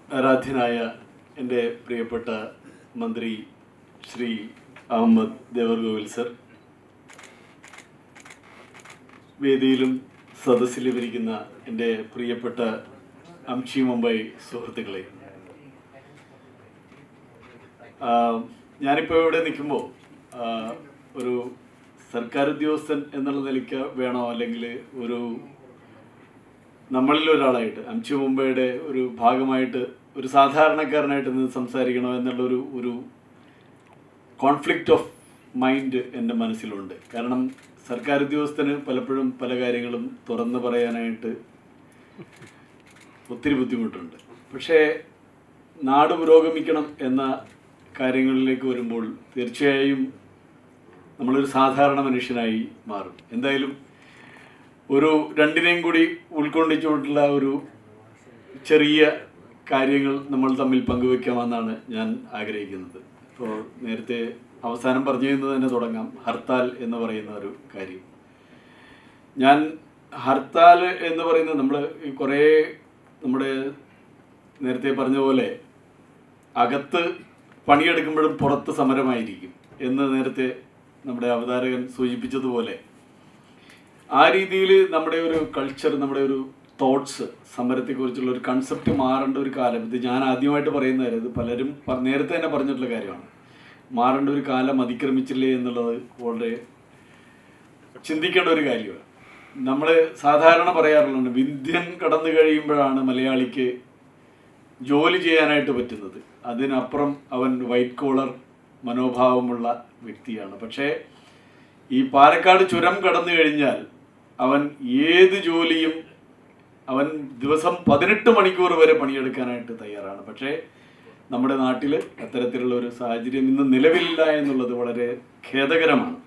ആരാധ്യനായ എൻ്റെ പ്രിയപ്പെട്ട മന്ത്രി ശ്രീ അഹമ്മദ് ദേവർഗോവിൽ സർ വേദിയിലും സദസ്സിലും ഇരിക്കുന്ന എൻ്റെ പ്രിയപ്പെട്ട അംഷി മുംബൈ സുഹൃത്തുക്കളെ ആ, ഞാനിപ്പോൾ ഇവിടെ നിൽക്കുമ്പോൾ ഒരു സർക്കാർ ഉദ്യോഗസ്ഥൻ എന്നുള്ള നിലയ്ക്ക് വേണോ അല്ലെങ്കിൽ ഒരു നമ്മളിൽ ഒരാളായിട്ട് അംശു മുംബൈയുടെ ഒരു ഭാഗമായിട്ട് ഒരു സാധാരണക്കാരനായിട്ട് നിന്ന് സംസാരിക്കണോ എന്നുള്ളൊരു ഒരു കോൺഫ്ലിക്റ്റ് ഓഫ് മൈൻഡ് എൻ്റെ മനസ്സിലുണ്ട് കാരണം സർക്കാർ ഉദ്യോഗസ്ഥന് പലപ്പോഴും പല കാര്യങ്ങളും തുറന്നു പറയാനായിട്ട് ഒത്തിരി ബുദ്ധിമുട്ടുണ്ട് പക്ഷേ നാട് പുരോഗമിക്കണം എന്ന കാര്യങ്ങളിലേക്ക് വരുമ്പോൾ തീർച്ചയായും നമ്മളൊരു സാധാരണ മനുഷ്യനായി മാറും എന്തായാലും ഒരു രണ്ടിനെയും കൂടി ഉൾക്കൊണ്ടിച്ചുകൊണ്ടുള്ള ഒരു ചെറിയ കാര്യങ്ങൾ നമ്മൾ തമ്മിൽ പങ്കുവെക്കാമെന്നാണ് ഞാൻ ആഗ്രഹിക്കുന്നത് ഇപ്പോൾ നേരത്തെ അവസാനം പറഞ്ഞു എന്ന് തന്നെ തുടങ്ങാം ഹർത്താൽ എന്ന് പറയുന്ന ഒരു കാര്യം ഞാൻ ഹർത്താൽ എന്ന് പറയുന്നത് നമ്മൾ ഈ കുറേ നമ്മുടെ നേരത്തെ പറഞ്ഞ പോലെ അകത്ത് പണിയെടുക്കുമ്പോഴും പുറത്ത് സമരമായിരിക്കും എന്ന് നേരത്തെ നമ്മുടെ അവതാരകൻ സൂചിപ്പിച്ചതുപോലെ ആ രീതിയിൽ നമ്മുടെ ഒരു കൾച്ചർ നമ്മുടെ ഒരു തോട്ട്സ് സമരത്തെക്കുറിച്ചുള്ള ഒരു കൺസെപ്റ്റ് മാറേണ്ട ഒരു കാലം ഇത് ഞാൻ ആദ്യമായിട്ട് പറയുന്ന കാര്യം ഇത് പലരും പ- നേരത്തെ തന്നെ പറഞ്ഞിട്ടുള്ള കാര്യമാണ് മാറേണ്ട ഒരു കാലം അതിക്രമിച്ചില്ലേ എന്നുള്ളത് വളരെ ചിന്തിക്കേണ്ട ഒരു കാര്യമാണ് നമ്മൾ സാധാരണ പറയാറുള്ളത് വിന്ധ്യൻ കടന്നു കഴിയുമ്പോഴാണ് മലയാളിക്ക് ജോലി ചെയ്യാനായിട്ട് പറ്റുന്നത് അതിനപ്പുറം അവൻ വൈറ്റ് കോളർ മനോഭാവമുള്ള വ്യക്തിയാണ് പക്ഷേ ഈ പാലക്കാട് ചുരം കടന്നു കഴിഞ്ഞാൽ അവൻ ഏത് ജോലിയും അവൻ ദിവസം പതിനെട്ട് മണിക്കൂർ വരെ പണിയെടുക്കാനായിട്ട് തയ്യാറാണ് പക്ഷേ നമ്മുടെ നാട്ടിൽ അത്തരത്തിലുള്ള ഒരു സാഹചര്യം ഇന്ന് നിലവിലില്ല എന്നുള്ളത് വളരെ ഖേദകരമാണ്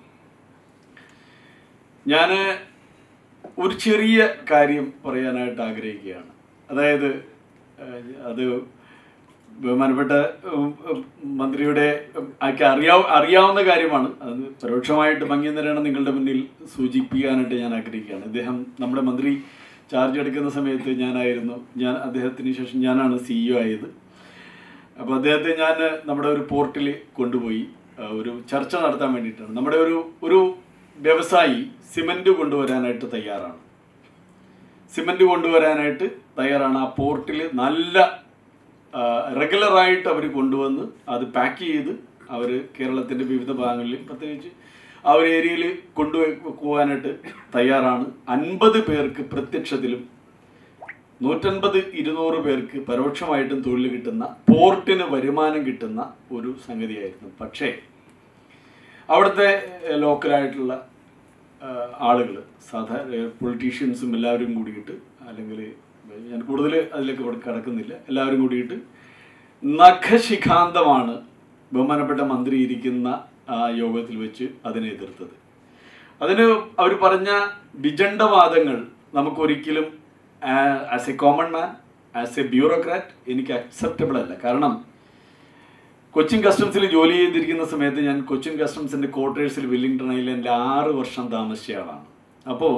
ഞാൻ ഒരു ചെറിയ കാര്യം പറയാനായിട്ട് ആഗ്രഹിക്കുകയാണ് അതായത് ഏഹ്, അത് ബഹുമാനപ്പെട്ട ഉം, ഉം, മന്ത്രിയുടെ ഉം, ഒക്കെ അറിയാ അറിയാവുന്ന കാര്യമാണ് അത് പരോക്ഷമായിട്ട് ഭംഗിനിരണം നിങ്ങളുടെ മുന്നിൽ സൂചിപ്പിക്കാനായിട്ട് ഞാൻ ആഗ്രഹിക്കുകയാണ് ഇദ്ദേഹം നമ്മുടെ മന്ത്രി ചാർജ് എടുക്കുന്ന സമയത്ത് ഞാനായിരുന്നു ഞാൻ അദ്ദേഹത്തിന് ശേഷം ഞാനാണ് സിഇഒ ആയത് അപ്പോൾ അദ്ദേഹത്തെ ഞാൻ നമ്മുടെ ഒരു പോർട്ടിൽ കൊണ്ടുപോയി ആ, ഒരു ചർച്ച നടത്താൻ വേണ്ടിയിട്ടാണ് നമ്മുടെ ഒരു ഒരു വ്യവസായി സിമൻറ്റ് കൊണ്ടുവരാനായിട്ട് തയ്യാറാണ് സിമൻറ്റ് കൊണ്ടുവരാനായിട്ട് തയ്യാറാണ് ആ പോർട്ടിൽ നല്ല റെഗുലറായിട്ട് അവർ കൊണ്ടുവന്ന് അത് പാക്ക് ചെയ്ത് അവർ കേരളത്തിൻ്റെ വിവിധ ഭാഗങ്ങളിൽ പ്രത്യേകിച്ച് ആ ഒരു ഏരിയയിൽ കൊണ്ടുപോകാനായിട്ട് തയ്യാറാണ് അൻപത് പേർക്ക് പ്രത്യക്ഷത്തിലും നൂറ്റൻപത് ഇരുന്നൂറ് പേർക്ക് പരോക്ഷമായിട്ടും തൊഴിൽ കിട്ടുന്ന പോർട്ടിന് വരുമാനം കിട്ടുന്ന ഒരു സംഗതിയായിരുന്നു പക്ഷേ അവിടുത്തെ ഏഹ്, ലോക്കലായിട്ടുള്ള ആളുകൾ സാധാരണ പൊളിറ്റീഷ്യൻസും എല്ലാവരും കൂടിയിട്ട് അല്ലെങ്കിൽ ഞാൻ കൂടുതൽ അതിലേക്ക് ഇവിടെ കടക്കുന്നില്ല എല്ലാവരും കൂടിയിട്ട് നഖശിഖാന്തമാണ് ബഹുമാനപ്പെട്ട മന്ത്രി ഇരിക്കുന്ന ആ യോഗത്തിൽ വെച്ച് അതിനെ എതിർത്തത് അതിന് അവർ പറഞ്ഞ വിജണ്ഡവാദങ്ങൾ നമുക്കൊരിക്കലും as a common man as a bureaucrat എനിക്ക് അക്സെപ്റ്റബിൾ അല്ല കാരണം കൊച്ചിൻ കസ്റ്റംസിൽ ജോലി ചെയ്തിരിക്കുന്ന സമയത്ത് ഞാൻ കൊച്ചിൻ കസ്റ്റംസിന്റെ ക്വാർട്ടേഴ്സിൽ വില്ലിംഗ്ടൺ ഐലൻഡിൽ ആറ് വർഷം താമസിച്ച ആളാണ് അപ്പോൾ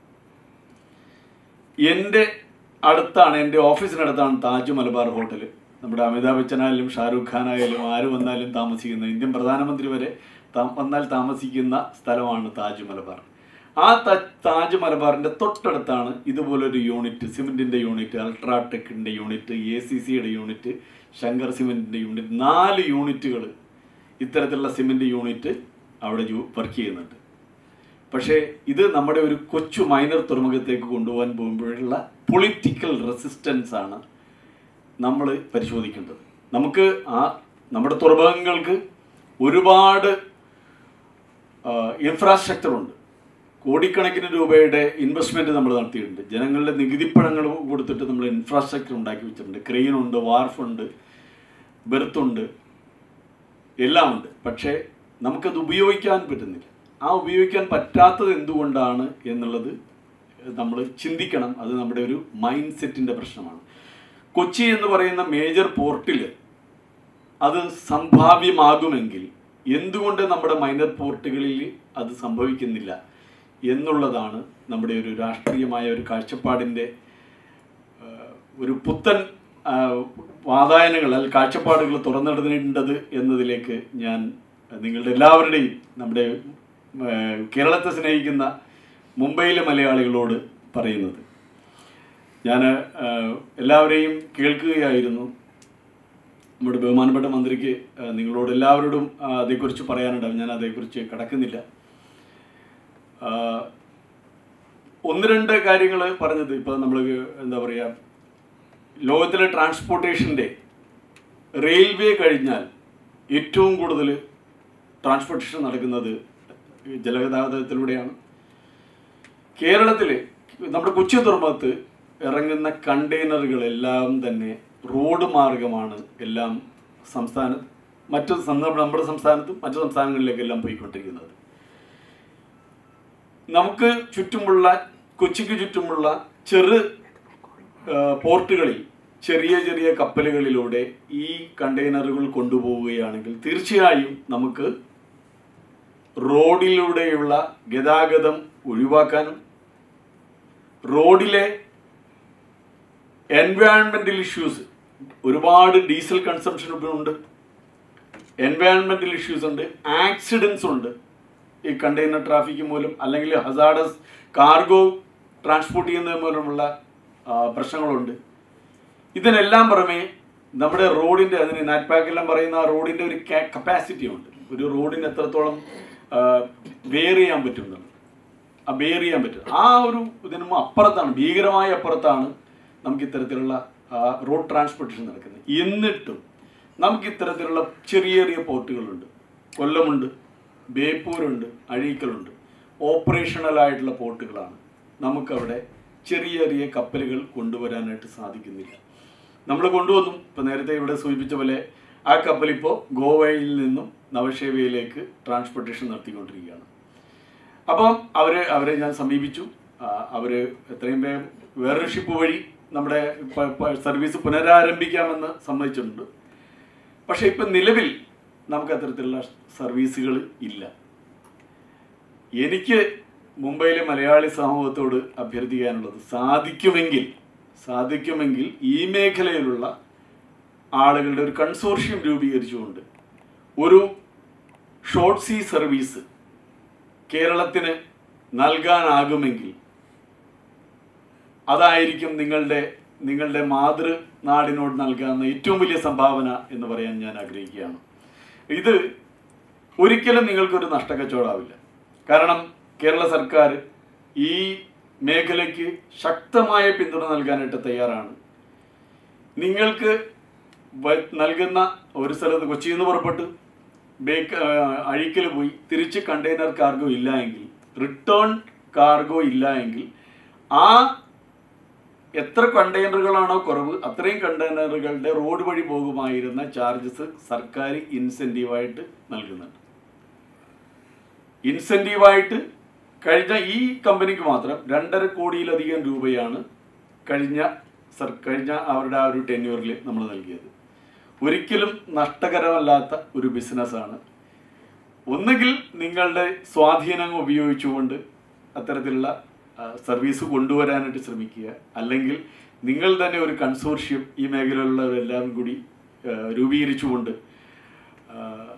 എൻ്റെ അടുത്താണ് എൻ്റെ ഓഫീസിനടുത്താണ് താജ് മലബാർ ഹോട്ടൽ നമ്മുടെ അമിതാഭ് ബച്ചനായാലും ഷാരൂഖ് ഖാൻ ആയാലും ആര് വന്നാലും താമസിക്കുന്ന ഇന്ത്യൻ പ്രധാനമന്ത്രി വരെ താ- വന്നാൽ താമസിക്കുന്ന സ്ഥലമാണ് താജ് മലബാർ ആ ത- താജ് മലബാറിൻ്റെ തൊട്ടടുത്താണ് ഇതുപോലൊരു യൂണിറ്റ് സിമെൻറ്റിൻ്റെ യൂണിറ്റ് അൾട്രാടെക്കിൻ്റെ യൂണിറ്റ് എ സി സിയുടെ യൂണിറ്റ് ശങ്കർ സിമെൻറ്റിൻ്റെ യൂണിറ്റ് നാല് യൂണിറ്റുകൾ ഇത്തരത്തിലുള്ള സിമെൻറ്റ് യൂണിറ്റ് അവിടെ വർക്ക് ചെയ്യുന്നുണ്ട് പക്ഷേ ഇത് നമ്മുടെ ഒരു കൊച്ചു മൈനർ തുറമുഖത്തേക്ക് കൊണ്ടുപോകാൻ പോകുമ്പോഴുള്ള പൊളിറ്റിക്കൽ റെസിസ്റ്റൻസ് ആണ് നമ്മൾ പരിശോധിക്കേണ്ടത് നമുക്ക് ആ നമ്മുടെ തുറമുഖങ്ങൾക്ക് ഒരുപാട് ഇൻഫ്രാസ്ട്രക്ചർ ഉണ്ട് കോടിക്കണക്കിന് രൂപയുടെ ഇൻവെസ്റ്റ്മെൻറ്റ് നമ്മൾ നടത്തിയിട്ടുണ്ട് ജനങ്ങളുടെ നികുതിപ്പണങ്ങൾ കൊടുത്തിട്ട് നമ്മൾ ഇൻഫ്രാസ്ട്രക്ചർ ഉണ്ടാക്കി വെച്ചിട്ടുണ്ട് ക്രെയിനുണ്ട് വാർഫുണ്ട് ബെർത്തുണ്ട് എല്ലാം ഉണ്ട് പക്ഷേ നമുക്കത് ഉപയോഗിക്കാൻ പറ്റുന്നില്ല ആ ഉപയോഗിക്കാൻ പറ്റാത്തത് എന്തുകൊണ്ടാണ് എന്നുള്ളത് നമ്മൾ ചിന്തിക്കണം അത് നമ്മുടെ ഒരു മൈൻഡ് സെറ്റിൻ്റെ പ്രശ്നമാണ് കൊച്ചി എന്ന് പറയുന്ന മേജർ പോർട്ടിൽ അത് സംഭാവ്യമാകുമെങ്കിൽ എന്തുകൊണ്ട് നമ്മുടെ മൈനർ പോർട്ടുകളിൽ അത് സംഭവിക്കുന്നില്ല എന്നുള്ളതാണ് നമ്മുടെ ഒരു രാഷ്ട്രീയമായ ഒരു കാഴ്ചപ്പാടിൻ്റെ ഒരു പുത്തൻ ആ, വാതായനങ്ങൾ അല്ലെങ്കിൽ കാഴ്ചപ്പാടുകൾ തുറന്നിടേണ്ടത് എന്നതിലേക്ക് ഞാൻ നിങ്ങളുടെ എല്ലാവരുടെയും നമ്മുടെ ഏഹ്, കേരളത്തെ സ്നേഹിക്കുന്ന മുംബൈയിലെ മലയാളികളോട് പറയുന്നത് ഞാൻ എല്ലാവരെയും കേൾക്കുകയായിരുന്നു നമ്മുടെ ബഹുമാനപ്പെട്ട മന്ത്രിക്ക് ആ, നിങ്ങളോട് എല്ലാവരോടും ആ, അതേക്കുറിച്ച് പറയാനുണ്ടാവും ഞാൻ അതേക്കുറിച്ച് കടക്കുന്നില്ല ആ, ഒന്ന് രണ്ട് കാര്യങ്ങൾ പറഞ്ഞത് ഇപ്പോൾ നമ്മൾ എന്താ പറയുക ലോകത്തിലെ ട്രാൻസ്പോർട്ടേഷൻ്റെ റെയിൽവേ കഴിഞ്ഞാൽ ഏറ്റവും കൂടുതൽ ട്രാൻസ്പോർട്ടേഷൻ നടക്കുന്നത് ജലഗതാഗതത്തിലൂടെയാണ് കേരളത്തിൽ നമ്മുടെ കൊച്ചി തുറമുഖത്ത് ഇറങ്ങുന്ന കണ്ടെയ്നറുകളെല്ലാം തന്നെ റോഡ് മാർഗമാണ് എല്ലാം സംസ്ഥാന മറ്റു സം- നമ്മുടെ സംസ്ഥാനത്തും മറ്റു സംസ്ഥാനങ്ങളിലേക്കെല്ലാം പോയിക്കൊണ്ടിരിക്കുന്നത് നമുക്ക് ചുറ്റുമുള്ള കൊച്ചിക്ക് ചുറ്റുമുള്ള ചെറു ആ, പോർട്ടുകളിൽ ചെറിയ ചെറിയ കപ്പലുകളിലൂടെ ഈ കണ്ടെയ്നറുകൾ കൊണ്ടുപോവുകയാണെങ്കിൽ തീർച്ചയായും നമുക്ക് റോഡിലൂടെയുള്ള ഗതാഗതം ഒഴിവാക്കാനും റോഡിലെ എൻവയോൺമെന്റൽ ഇഷ്യൂസ് ഒരുപാട് ഡീസൽ കൺസംഷൻ ഉണ്ട് എൻവയോൺമെന്റൽ ഇഷ്യൂസ് ഉണ്ട് ആക്സിഡൻസ് ഉണ്ട് ഈ കണ്ടെയ്നർ ട്രാഫിക് മൂലം അല്ലെങ്കിൽ ഹസാഡസ് കാർഗോ ട്രാൻസ്പോർട്ട് ചെയ്യുന്നത് മൂലമുള്ള ആ, പ്രശ്നങ്ങളുണ്ട് ഇതിനെല്ലാം പുറമെ നമ്മുടെ റോഡിൻ്റെ അതിന് നാറ്റ്പാക്കെല്ലാം പറയുന്ന ആ റോഡിൻ്റെ ഒരു കപ്പാസിറ്റി ഉണ്ട് ഒരു റോഡിന് എത്രത്തോളം വെയർ ചെയ്യാൻ പറ്റുന്നുണ്ട് ആ ബെയർ ചെയ്യാൻ പറ്റും ആ ഒരു ഇതിനും അപ്പുറത്താണ് ഭീകരമായ അപ്പുറത്താണ് നമുക്ക് ഇത്തരത്തിലുള്ള റോഡ് ട്രാൻസ്പോർട്ടേഷൻ നടക്കുന്നത് എന്നിട്ടും നമുക്ക് ഇത്തരത്തിലുള്ള ചെറിയ ചെറിയ പോർട്ടുകളുണ്ട് കൊല്ലമുണ്ട് ബേപ്പൂരുണ്ട് അഴീക്കലുണ്ട് ഓപ്പറേഷണൽ ആയിട്ടുള്ള പോർട്ടുകളാണ് നമുക്കവിടെ ചെറിയ ചെറിയ കപ്പലുകൾ കൊണ്ടുവരാനായിട്ട് സാധിക്കുന്നില്ല നമ്മൾ കൊണ്ടുവന്നു ഇപ്പം നേരത്തെ ഇവിടെ സൂചിപ്പിച്ച പോലെ ആ കപ്പൽ ഇപ്പോൾ ഗോവയിൽ നിന്നും നവശേവയിലേക്ക് ട്രാൻസ്പോർട്ടേഷൻ നടത്തിക്കൊണ്ടിരിക്കുകയാണ് അപ്പം അവർ അവരെ ഞാൻ സമീപിച്ചു അവർ എത്രയും വേഗം വേറൊരു ഷിപ്പ് വഴി നമ്മുടെ പ- പ- സർവീസ് പുനരാരംഭിക്കാമെന്ന് സമ്മതിച്ചിട്ടുണ്ട് പക്ഷേ ഇപ്പം നിലവിൽ നമുക്ക് അത്തരത്തിലുള്ള സർവീസുകൾ ഇല്ല എനിക്ക് മുംബൈയിലെ മലയാളി സമൂഹത്തോട് അഭ്യർത്ഥിക്കാനുള്ളത് സാധിക്കുമെങ്കിൽ സാധിക്കുമെങ്കിൽ ഈ മേഖലയിലുള്ള ആളുകളുടെ ഒരു കൺസോർഷ്യം രൂപീകരിച്ചുകൊണ്ട് ഒരു ഷോർട്ട് സീ സർവീസ് കേരളത്തിന് നൽകാനാകുമെങ്കിൽ അതായിരിക്കും നിങ്ങളുടെ നിങ്ങളുടെ മാതൃ നാടിനോട് നൽകാവുന്ന ഏറ്റവും വലിയ സംഭാവന എന്ന് പറയാൻ ഞാൻ ആഗ്രഹിക്കുകയാണ് ഇത് ഒരിക്കലും നിങ്ങൾക്കൊരു നഷ്ടക്കച്ചവടമാവില്ല കാരണം കേരള സർക്കാർ ഈ മേഖലയ്ക്ക് ശക്തമായ പിന്തുണ നൽകാനായിട്ട് തയ്യാറാണ് നിങ്ങൾക്ക് വ- നൽകുന്ന ഒരു സ്ഥലത്ത് കൊച്ചിയിൽ നിന്ന് പുറപ്പെട്ട് ബേക്ക് അഴിക്കൽ പോയി തിരിച്ച് കണ്ടെയ്നർ കാർഗോ ഇല്ല എങ്കിൽ റിട്ടേൺ കാർഗോ ഇല്ല എങ്കിൽ ആ എത്ര കണ്ടെയ്നറുകളാണോ കുറവ് അത്രയും കണ്ടെയ്നറുകളുടെ റോഡ് വഴി പോകുമായിരുന്ന ചാർജസ് സർക്കാർ ഇൻസെൻറ്റീവായിട്ട് നൽകുന്നുണ്ട് ഇൻസെൻറ്റീവായിട്ട് കഴിഞ്ഞ ഈ കമ്പനിക്ക് മാത്രം രണ്ടര കോടിയിലധികം രൂപയാണ് കഴിഞ്ഞ സർ കഴിഞ്ഞ അവരുടെ ആ ഒരു ടെന്യൂറിൽ നമ്മൾ നൽകിയത് ഒരിക്കലും നഷ്ടകരമല്ലാത്ത ഒരു ബിസിനസ്സാണ് ഒന്നുകിൽ നിങ്ങളുടെ സ്വാധീനം ഉപയോഗിച്ചുകൊണ്ട് അത്തരത്തിലുള്ള ആ, സർവീസ് കൊണ്ടുവരാനായിട്ട് ശ്രമിക്കുക അല്ലെങ്കിൽ നിങ്ങൾ തന്നെ ഒരു കൺസോർഷ്യം ഈ മേഖലയിലുള്ളവരെല്ലാം കൂടി ആ, രൂപീകരിച്ചുകൊണ്ട് ആ,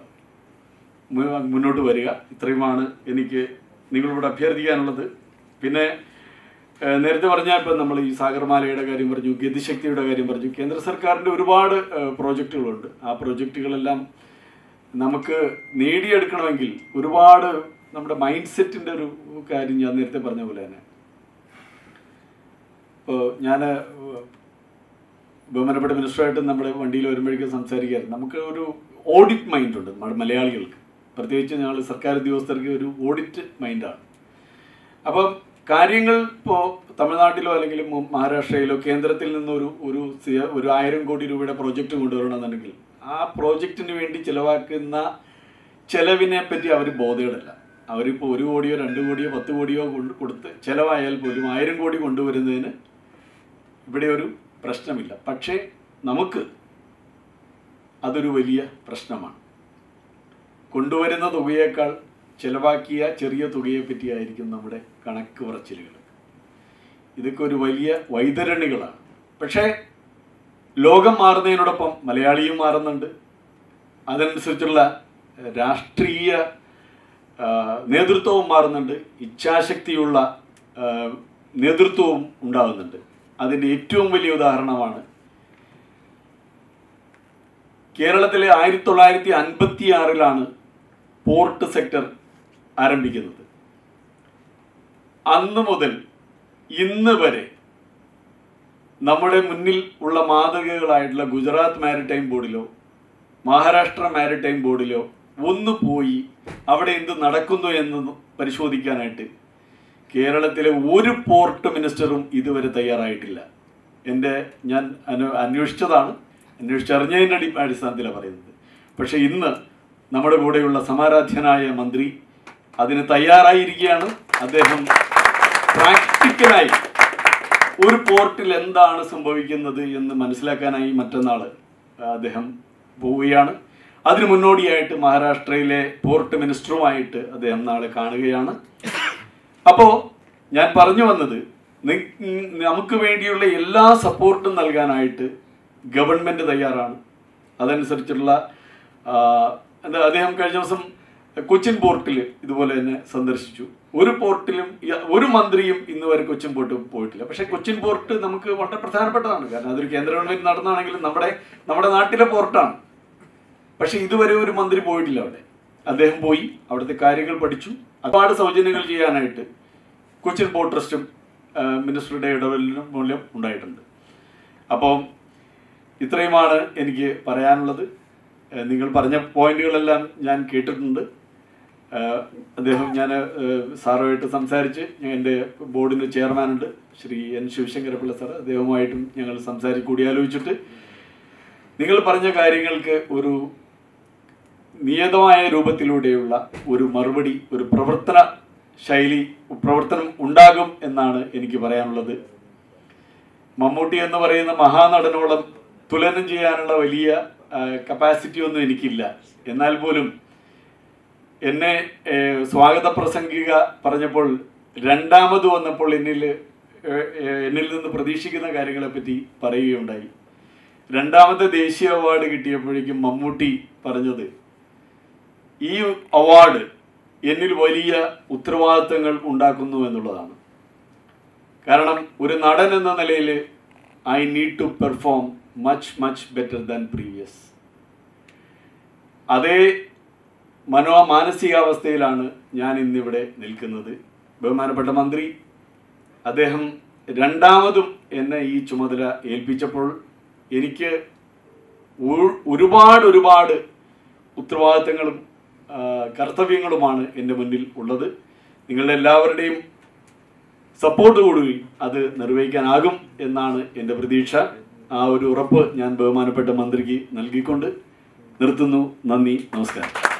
മു- മുന്നോട്ട് വരിക ഇത്രയുമാണ് എനിക്ക് നിങ്ങളോട് അഭ്യർത്ഥിക്കാനുള്ളത് പിന്നെ ഏഹ്, നേരത്തെ പറഞ്ഞാൽ ഇപ്പം നമ്മൾ ഈ സാഗർമാലയുടെ കാര്യം പറഞ്ഞു ഗതിശക്തിയുടെ കാര്യം പറഞ്ഞു കേന്ദ്ര സർക്കാരിൻ്റെ ഒരുപാട് ഏഹ്, പ്രോജക്റ്റുകളുണ്ട് ആ പ്രോജക്റ്റുകളെല്ലാം നമുക്ക് നേടിയെടുക്കണമെങ്കിൽ ഒരുപാട് നമ്മുടെ മൈൻഡ് സെറ്റിൻ്റെ ഒരു കാര്യം ഞാൻ നേരത്തെ പറഞ്ഞ പോലെ തന്നെ ഇപ്പോൾ ഞാൻ ബഹുമാനപ്പെട്ട മിനിസ്റ്ററായിട്ട് നമ്മുടെ വണ്ടിയിൽ വരുമ്പോഴേക്കും സംസാരിക്കാറ് നമുക്ക് ഒരു ഓഡിറ്റ് മൈൻഡ് ഉണ്ട് നമ്മുടെ മലയാളികൾക്ക് പ്രത്യേകിച്ച് ഞങ്ങൾ സർക്കാർ ഉദ്യോഗസ്ഥർക്ക് ഒരു ഓഡിറ്റ് മൈൻഡാണ് അപ്പം കാര്യങ്ങൾ ഇപ്പോൾ തമിഴ്നാട്ടിലോ അല്ലെങ്കിൽ മു- മഹാരാഷ്ട്രയിലോ കേന്ദ്രത്തിൽ നിന്നൊരു ഒരു സി- ഒരു ആയിരം കോടി രൂപയുടെ പ്രോജക്റ്റ് കൊണ്ടുവരണമെന്നുണ്ടെങ്കിൽ ആ പ്രോജക്റ്റിന് വേണ്ടി ചിലവാക്കുന്ന ചെലവിനെ പറ്റി അവർ ബോധേടല്ല അവരിപ്പോൾ ഒരു കോടിയോ രണ്ട് കോടിയോ പത്ത് കോടിയോ കൊണ്ട് കൊടുത്ത് ചിലവായാൽ പോലും ആയിരം കോടി കൊണ്ടുവരുന്നതിന് ഇവിടെ ഒരു പ്രശ്നമില്ല പക്ഷേ നമുക്ക് അതൊരു വലിയ പ്രശ്നമാണ് കൊണ്ടുവരുന്ന തുകയേക്കാൾ ചിലവാക്കിയ ചെറിയ തുകയെ പറ്റിയായിരിക്കും നമ്മുടെ കണക്ക് പറച്ചിലുകൾ ഇതൊക്കെ ഒരു വലിയ വൈതരണികളാണ് പക്ഷേ ലോകം മാറുന്നതിനോടൊപ്പം മലയാളിയും മാറുന്നുണ്ട് അതനുസരിച്ചുള്ള രാഷ്ട്രീയ ആ, നേതൃത്വവും മാറുന്നുണ്ട് ഇച്ഛാശക്തിയുള്ള ആ, നേതൃത്വവും ഉണ്ടാകുന്നുണ്ട് അതിൻ്റെ ഏറ്റവും വലിയ ഉദാഹരണമാണ് കേരളത്തിലെ ആയിരത്തി തൊള്ളായിരത്തി അൻപത്തി ആറിലാണ് പോർട്ട് സെക്ടർ ആരംഭിക്കുന്നത് അന്ന് മുതൽ ഇന്ന് വരെ നമ്മുടെ മുന്നിൽ ഉള്ള മാതൃകകളായിട്ടുള്ള ഗുജറാത്ത് മാരിടൈം ബോർഡിലോ മഹാരാഷ്ട്ര മാരിടൈം ബോർഡിലോ ഒന്ന് പോയി അവിടെ എന്ത് നടക്കുന്നു എന്ന് പരിശോധിക്കാനായിട്ട് കേരളത്തിലെ ഒരു പോർട്ട് മിനിസ്റ്ററും ഇതുവരെ തയ്യാറായിട്ടില്ല എൻ്റെ ഞാൻ അനു അന്വേഷിച്ചതാണ് അന്വേഷിച്ചറിഞ്ഞതിൻ്റെ അടി അടിസ്ഥാനത്തിലാണ് പറയുന്നത് പക്ഷേ ഇന്ന് നമ്മുടെ കൂടെയുള്ള സമാരാധ്യനായ മന്ത്രി അതിന് തയ്യാറായിരിക്കുകയാണ് അദ്ദേഹം പ്രാക്ടിക്കലായി ഒരു പോർട്ടിൽ എന്താണ് സംഭവിക്കുന്നത് എന്ന് മനസ്സിലാക്കാനായി മറ്റന്നാൾ അദ്ദേഹം പോവുകയാണ് അതിന് മുന്നോടിയായിട്ട് മഹാരാഷ്ട്രയിലെ പോർട്ട് മിനിസ്റ്ററുമായിട്ട് അദ്ദേഹം നാളെ കാണുകയാണ് അപ്പോൾ ഞാൻ പറഞ്ഞു വന്നത് നി- ഉം, നമുക്ക് വേണ്ടിയുള്ള എല്ലാ സപ്പോർട്ടും നൽകാനായിട്ട് ഗവൺമെൻറ് തയ്യാറാണ് അതനുസരിച്ചുള്ള ആ, എന്താ അദ്ദേഹം കഴിഞ്ഞ ദിവസം കൊച്ചിൻ പോർട്ടിൽ ഇതുപോലെ തന്നെ സന്ദർശിച്ചു ഒരു പോർട്ടിലും യ- ഒരു മന്ത്രിയും ഇന്ന് വരെ കൊച്ചിൻ പോർട്ട് പോയിട്ടില്ല പക്ഷേ കൊച്ചിൻ പോർട്ട് നമുക്ക് വളരെ പ്രധാനപ്പെട്ടതാണ് കാരണം അതൊരു കേന്ദ്ര ഗവൺമെൻറ് നടന്നാണെങ്കിലും നമ്മുടെ നമ്മുടെ നാട്ടിലെ പോർട്ടാണ് പക്ഷെ ഇതുവരെ ഒരു മന്ത്രി പോയിട്ടില്ല അവിടെ അദ്ദേഹം പോയി അവിടുത്തെ കാര്യങ്ങൾ പഠിച്ചു ഒരുപാട് സൗജന്യങ്ങൾ ചെയ്യാനായിട്ട് കൊച്ചിൻ പോർട്ട് ട്രസ്റ്റും ആ, മിനിസ്റ്ററുടെ ഇടപെടലിനും മൂല്യം ഉണ്ടായിട്ടുണ്ട് അപ്പോൾ ഇത്രയുമാണ് എനിക്ക് പറയാനുള്ളത് ആ, നിങ്ങൾ പറഞ്ഞ പോയിന്റുകളെല്ലാം ഞാൻ കേട്ടിട്ടുണ്ട് ആ, അദ്ദേഹം ഞാൻ സാറുമായിട്ട് സംസാരിച്ച് ഞാൻ എൻ്റെ ബോർഡിൻ്റെ ചെയർമാനുണ്ട് ശ്രീ എൻ ശിവശങ്കരപിള്ള സാർ അദ്ദേഹവുമായിട്ടും ഞങ്ങൾ സംസാരിച്ച് കൂടിയാലോചിച്ചിട്ട് നിങ്ങൾ പറഞ്ഞ കാര്യങ്ങൾക്ക് ഒരു നിയതമായ രൂപത്തിലൂടെയുള്ള ഒരു മറുപടി ഒരു പ്രവർത്തന ശൈലി പ്രവർത്തനം ഉണ്ടാകും എന്നാണ് എനിക്ക് പറയാനുള്ളത് മമ്മൂട്ടി എന്ന് പറയുന്ന മഹാനടനോളം തുലനം ചെയ്യാനുള്ള വലിയ കപ്പാസിറ്റി ഒന്നും എനിക്കില്ല എന്നാൽ പോലും എന്നെ ഏഹ്, സ്വാഗത പ്രസംഗിക പറഞ്ഞപ്പോൾ രണ്ടാമത് വന്നപ്പോൾ എന്നിൽ ഏഹ്, ഏഹ്, എന്നിൽ നിന്ന് പ്രതീക്ഷിക്കുന്ന കാര്യങ്ങളെപ്പറ്റി പറയുകയുണ്ടായി രണ്ടാമത്തെ ദേശീയ അവാർഡ് കിട്ടിയപ്പോഴേക്കും മമ്മൂട്ടി പറഞ്ഞത് ഈ അവാർഡ് എന്നിൽ വലിയ ഉത്തരവാദിത്തങ്ങൾ ഉണ്ടാക്കുന്നു എന്നുള്ളതാണ് കാരണം ഒരു നടൻ എന്ന നിലയിൽ I need to perform much much better than previous അതേ മനോ മാനസികാവസ്ഥയിലാണ് ഞാൻ ഇന്നിവിടെ നിൽക്കുന്നത് ബഹുമാനപ്പെട്ട മന്ത്രി അദ്ദേഹം രണ്ടാമതും എന്നെ ഈ ചുമതല ഏൽപ്പിച്ചപ്പോൾ എനിക്ക് ഒരു- ഒരുപാട് ഒരുപാട് ഉത്തരവാദിത്തങ്ങളും ആ, കർത്തവ്യങ്ങളുമാണ് എൻ്റെ മുന്നിൽ ഉള്ളത് നിങ്ങളുടെ എല്ലാവരുടെയും സപ്പോർട്ട് കൂടി അത് നിർവഹിക്കാനാകും എന്നാണ് എൻ്റെ പ്രതീക്ഷ ആ ഒരു ഉറപ്പ് ഞാൻ ബഹുമാനപ്പെട്ട മന്ത്രിക്ക് നൽകിക്കൊണ്ട് നിർത്തുന്നു നന്ദി നമസ്കാരം